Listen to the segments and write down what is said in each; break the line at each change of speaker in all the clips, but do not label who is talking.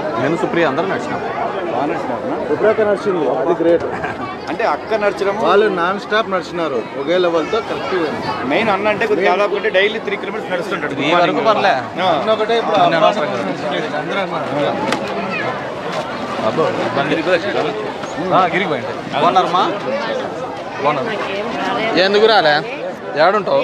నేను సుప్రియ అందరూ నడిచినాం
సుప్రక నడిచింది అది గ్రేట్
అంటే అక్క నడిచడం
వాళ్ళు నాన్ స్టాప్ నడిచినారు ఒకే లెవెల్తో కరెక్ట్
మెయిన్ అన్న అంటే కొద్దిగా దాదాపు అంటే డైలీ త్రీ కిలోమీటర్స్ నడుస్తుంటాడు
ఈ వరకు పర్లే
ఒకటే ఇప్పుడు
అన్నీ అనవసరం కదా. అబ్బో ఇబ్బంది ఆ, గిరికి పోయింది బాగున్నారమ్మా బాగున్నారు ఎందుకు రాలే ఏడుంటావు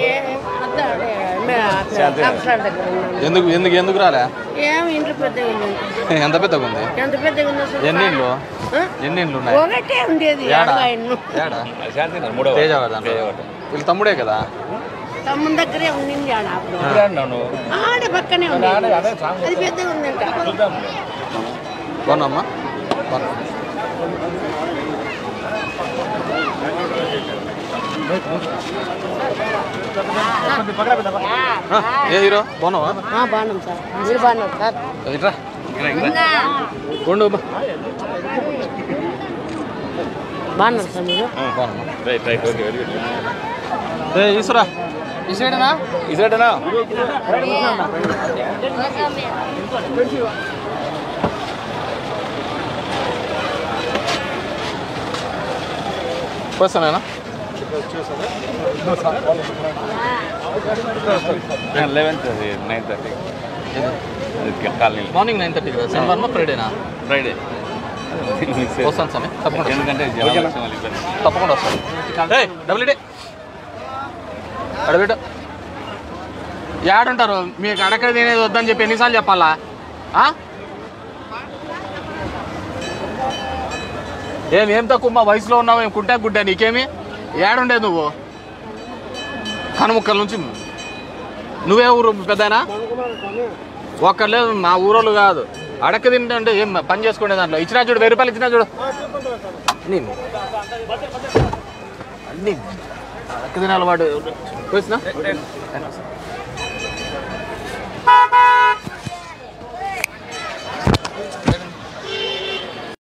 ఎందుకు ఎందుకు ఎందుకు రాలే
ఏం ఇంట్లో పెద్దగా ఉంది
ఎంత పెద్దగా ఉంది
ఎంత పెద్దగా ఉంది అసలు
ఎన్ని ఇండ్లు
ఆ?
ఎన్ని ఇండ్లు ఉన్నాయి
ఒకటే ఉండేది
ఏడా
ఏడగా ఇన్ను.
ఏడా తేజ దాంట్లో వీళ్ళు తమ్ముడే కదా
తమ్ముని దగ్గరే ఉండింది ఆడ అప్పుడు ఆడ పక్కనే ఉంది అది పెద్దగా ఉందంట
బాగున్నామ్మా బాగున్నా ఆ, ఏ హీరో బాగున్నావా
ఆ, బాగున్నాం సార్ మీరు బాగున్నారు సార్
ఇట్రా ఉండు బా.
బాగున్నారు సార్ మీరు
బాగున్నామ్మా
right right okay very good
ఏ ఈశ్వరా ఈ సైడేనా
ఇదేటనా
వస్తానేనా
లెవెన్త్ అది nine thirty colony
morning nine thirty కదా శనివారం ఫ్రైడేనా
ఫ్రైడే
వస్తాను స్వామి తప్పకుండా
ఎందుకంటే జనాలు వచ్చే వాళ్ళు ఇబ్బంది.
తప్పకుండా వస్తాను ఏయ్ డబుల్ ఇడే అడబిట ఏడుంటారు మీకు అడక తినేది వద్దని చెప్పి ఎన్నిసార్లు చెప్పాలా ఆ? ఏం ఏం తక్కువ మా వయసులో ఉన్నావు ఏం కుంటా గుడ్డా నీకేమి ఏడుండే నువ్వు కనుముక్కల నుంచి నువ్వే ఊరు పెద్దనా ఒక్కరు లేదు మా ఊరోళ్ళు కాదు అడక తింటే ఏం పని చేసుకునే దాంట్లో ఇచ్చినా చూడు వెయ్యి రూపాయలు ఇచ్చినా చూడు అన్నీ అన్నీ అడక తినాలి వాడు వచ్చినా